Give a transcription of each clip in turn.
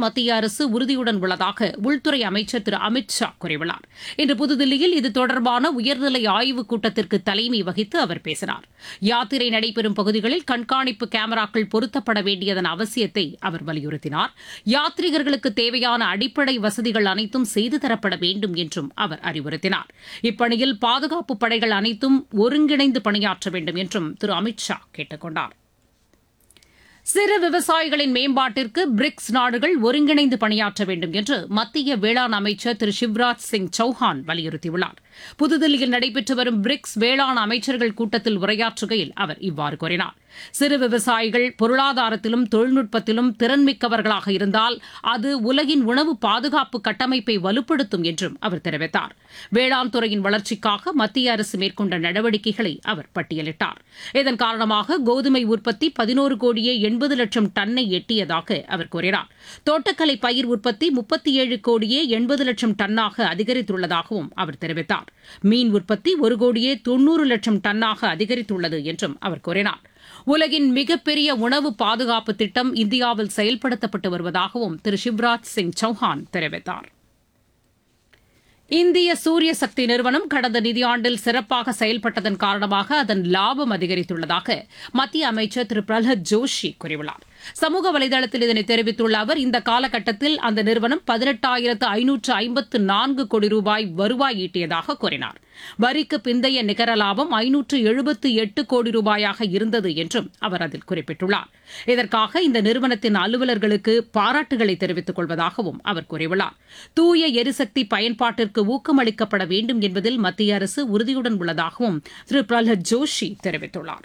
மத்திய அரசு உறுதியுடன் உள்ளதாக உள்துறை அமைச்சர் திரு அமித் ஷா கூறியுள்ளார் இன்று புதுதில்லியில் இது தொடர்பான உயர்நிலை ஆய்வுக் கூட்டத்திற்கு தலைமை வகித்து அவர் பேசினார் யாத்திரை நடைபெறும் பகுதிகளில் கண்காணிப்பு கேமராக்கள் பொருத்தப்பட வேண்டியதன் அவசியத்தை அவர் வலியுறுத்தினார் யாத்ரீகர்களுக்கு தேவையான அடிப்படை வசதிகள் அனைத்தும் செய்து தரப்பட வேண்டும் என்றும் அவர் அறிவுறுத்தினார் இப்பணியில் பாதுகாப்பு படைகள் அனைத்தும் ஒருங்கிணைந்து பணியாற்ற வேண்டும் என்றும் திரு அமித் ஷா கேட்டுக் கொண்டார் சிறு விவசாயிகளின் மேம்பாட்டிற்கு பிரிக்ஸ் நாடுகள் ஒருங்கிணைந்து பணியாற்ற வேண்டும் என்று மத்திய வேளாண் அமைச்சர் திரு சிவராஜ் சிங் சௌஹான் வலியுறுத்தியுள்ளார் புதுதில்லியில் நடைபெற்று வரும் பிரிக்ஸ் வேளாண் அமைச்சர்கள் கூட்டத்தில் உரையாற்றுகையில் அவர் இவ்வாறு கூறினார் சிறு விவசாயிகள் பொருளாதாரத்திலும் தொழில்நுட்பத்திலும் திறன்மிக்கவர்களாக இருந்தால் அது உலகின் உணவு பாதுகாப்பு கட்டமைப்பை வலுப்படுத்தும் என்றும் அவர் தெரிவித்தார் வேளாண் துறையின் வளர்ச்சிக்காக மத்திய அரசு மேற்கொண்ட நடவடிக்கைகளை அவர் பட்டியலிட்டார் இதன் காரணமாக கோதுமை உற்பத்தி பதினோரு கோடியே எண்பது லட்சம் டன்னை எட்டியதாக அவர் கூறினார் தோட்டக்கலை பயிர் உற்பத்தி முப்பத்தி ஏழு கோடியே எண்பது லட்சம் டன்னாக அதிகரித்துள்ளதாகவும் அவர் தெரிவித்தார் மீன் உற்பத்தி ஒரு கோடியே தொன்னூறு லட்சம் டன்னாக அதிகரித்துள்ளது என்றும் அவர் கூறினார் உலகின் மிகப்பெரிய உணவு பாதுகாப்பு திட்டம் இந்தியாவில் செயல்படுத்தப்பட்டு வருவதாகவும் திரு சிவராஜ் சிங் சௌஹான் தெரிவித்தார் இந்திய சூரிய சக்தி நிறுவனம் கடந்த நிதியாண்டில் சிறப்பாக செயல்பட்டதன் காரணமாக அதன் லாபம் அதிகரித்துள்ளதாக மத்திய அமைச்சர் திரு பிரஹ்லாத் ஜோஷி கூறியுள்ளார் சமூக வலைதளத்தில் இதனை தெரிவித்துள்ள அவர் இந்த காலகட்டத்தில் அந்த நிறுவனம் பதினெட்டாயிரத்து ஐநூற்று ஐம்பத்து நான்கு கோடி ரூபாய் வருவாய் ஈட்டியதாக கூறினார் வரிக்கு பிந்தைய நிகர லாபம் ஐநூற்று எழுபத்து எட்டு கோடி ரூபாயாக இருந்தது என்றும் அவர் அதில் குறிப்பிட்டுள்ளார் இதற்காக இந்த நிறுவனத்தின் அலுவலர்களுக்கு பாராட்டுகளை தெரிவித்துக் கொள்வதாகவும் அவர் கூறியுள்ளார் தூய எரிசக்தி பயன்பாட்டிற்கு ஊக்கமளிக்கப்பட வேண்டும் என்பதில் மத்திய அரசு உறுதியுடன் உள்ளதாகவும் திரு பிரஹ்லாத் ஜோஷி தெரிவித்துள்ளார்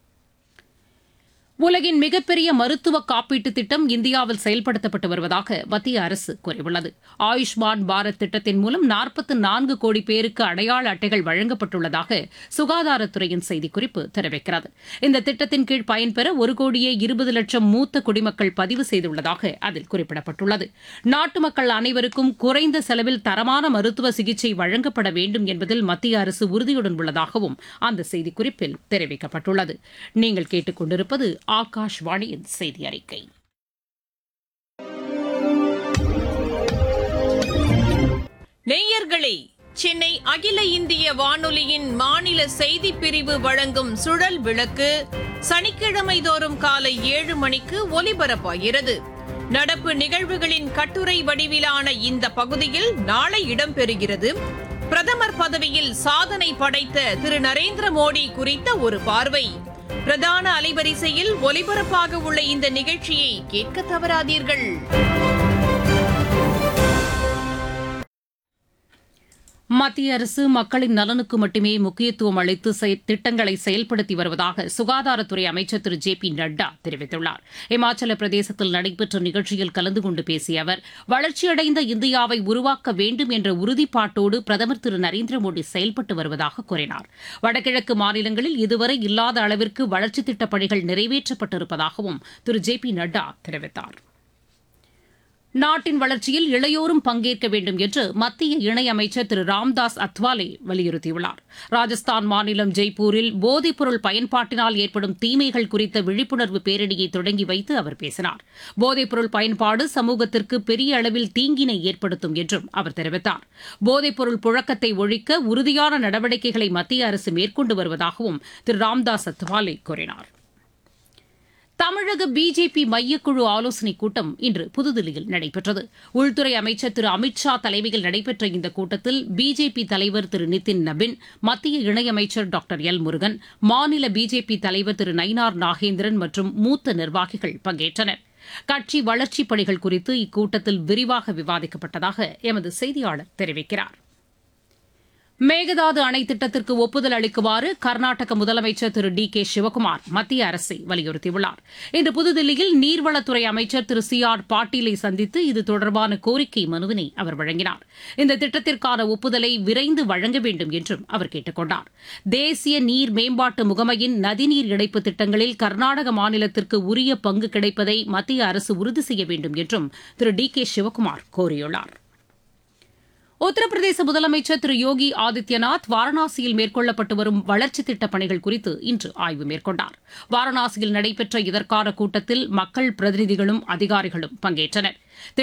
உலகின் மிகப்பெரிய மருத்துவ காப்பீட்டு திட்டம் இந்தியாவில் செயல்படுத்தப்பட்டு வருவதாக மத்திய அரசு கூறியுள்ளது ஆயுஷ்மான் பாரத் திட்டத்தின் மூலம் நாற்பத்து நான்கு கோடி பேருக்கு அடையாள அட்டைகள் வழங்கப்பட்டுள்ளதாக சுகாதாரத்துறையின் செய்திக்குறிப்பு தெரிவிக்கிறது இந்த திட்டத்தின் கீழ் பயன்பெற ஒரு கோடியே இருபது லட்சம் மூத்த குடிமக்கள் பதிவு செய்துள்ளதாக அதில் குறிப்பிடப்பட்டுள்ளது நாட்டு மக்கள் அனைவருக்கும் குறைந்த செலவில் தரமான மருத்துவ சிகிச்சை வழங்கப்பட வேண்டும் என்பதில் மத்திய அரசு உறுதியுடன் உள்ளதாகவும் அந்த செய்திக்குறிப்பில் தெரிவிக்கப்பட்டுள்ளது நீங்கள் கேட்டுக் கொண்டிருப்பது ஆகாஷ்வாணியின் செய்தி அறிக்கை நேயர்களே சென்னை அகில இந்திய வானொலியின் மாநில செய்தி பிரிவு வழங்கும் சுழல் விளக்கு சனிக்கிழமை தோறும் காலை ஏழு மணிக்கு ஒலிபரப்பாகிறது நடப்பு நிகழ்வுகளின் கட்டுரை வடிவிலான இந்த பகுதியில் நாளை இடம்பெறுகிறது பிரதமர் பதவியில் சாதனை படைத்த திரு நரேந்திர மோடி குறித்த ஒரு பார்வை பிரதான அலைவரிசையில் ஒலிபரப்பாக உள்ள இந்த நிகழ்ச்சியை கேட்க தவறாதீர்கள் மத்திய அரசு மக்களின் நலனுக்கு மட்டுமே முக்கியத்துவம் அளித்து செய- திட்டங்களை செயல்படுத்தி வருவதாக சுகாதாரத்துறை அமைச்சர் திரு ஜே பி நட்டா தெரிவித்துள்ளார் இமாச்சல பிரதேசத்தில் நடைபெற்ற நிகழ்ச்சியில் கலந்து கொண்டு பேசிய அவர் வளர்ச்சியடைந்த இந்தியாவை உருவாக்க வேண்டும் என்ற உறுதிப்பாட்டோடு பிரதமர் திரு நரேந்திர மோடி செயல்பட்டு வருவதாக கூறினார் வடகிழக்கு மாநிலங்களில் இதுவரை இல்லாத அளவிற்கு வளர்ச்சித் திட்டப் பணிகள் நிறைவேற்றப்பட்டிருப்பதாகவும் திரு ஜே பி நட்டா தெரிவித்தார் நாட்டின் வளர்ச்சியில் இளையோரும் பங்கேற்க வேண்டும் என்று மத்திய இணையமைச்சர் திரு ராம்தாஸ் அத்வாலே வலியுறுத்தியுள்ளார் ராஜஸ்தான் மாநிலம் ஜெய்ப்பூரில் போதைப்பொருள் பயன்பாட்டினால் ஏற்படும் தீமைகள் குறித்த விழிப்புணர்வு பேரணியை தொடங்கி வைத்து அவர் பேசினார் போதைப்பொருள் பயன்பாடு சமூகத்திற்கு பெரிய அளவில் தீங்கினை ஏற்படுத்தும் என்றும் அவர் தெரிவித்தார் போதைப்பொருள் புழக்கத்தை ஒழிக்க உறுதியான நடவடிக்கைகளை மத்திய அரசு மேற்கொண்டு வருவதாகவும் திரு ராம்தாஸ் அத்வாலே கூறினார் தமிழக பிஜேபி மையக்குழு ஆலோசனைக் கூட்டம் இன்று புதுதில்லியில் நடைபெற்றது உள்துறை அமைச்சர் திரு அமித் ஷா தலைமையில் நடைபெற்ற இந்த கூட்டத்தில் பிஜேபி தலைவர் திரு நிதின் நபின் மத்திய இணையமைச்சர் டாக்டர் எல் முருகன் மாநில பிஜேபி தலைவர் திரு நயினார் நாகேந்திரன் மற்றும் மூத்த நிர்வாகிகள் பங்கேற்றனர் கட்சி வளர்ச்சிப் பணிகள் குறித்து இக்கூட்டத்தில் விரிவாக விவாதிக்கப்பட்டதாக எமது செய்தியாளர் தெரிவிக்கிறார் மேகதாது அணை திட்டத்திற்கு ஒப்புதல் அளிக்குமாறு கர்நாடக முதலமைச்சர் திரு டி கே சிவக்குமார் மத்திய அரசை வலியுறுத்தியுள்ளார் இன்று புதுதில்லியில் நீர்வளத்துறை அமைச்சர் திரு சி ஆர் பாட்டீலை சந்தித்து இது தொடர்பான கோரிக்கை மனுவினை அவர் வழங்கினார் இந்த திட்டத்திற்கான ஒப்புதலை விரைந்து வழங்க வேண்டும் என்றும் அவர் கேட்டுக் கொண்டார் தேசிய நீர் மேம்பாட்டு முகமையின் நதிநீர் இணைப்பு திட்டங்களில் கர்நாடக மாநிலத்திற்கு உரிய பங்கு கிடைப்பதை மத்திய அரசு உறுதி செய்ய வேண்டும் என்றும் திரு டி கே சிவக்குமார் கோரியுள்ளார் உத்தரப்பிரதேச முதலமைச்சர் திரு யோகி ஆதித்யநாத் வாரணாசியில் மேற்கொள்ளப்பட்டு வரும் வளர்ச்சித் திட்டப் பணிகள் குறித்து இன்று ஆய்வு மேற்கொண்டார் வாரணாசியில் நடைபெற்ற இதற்கான கூட்டத்தில் மக்கள் பிரதிநிதிகளும் அதிகாரிகளும் பங்கேற்றனர்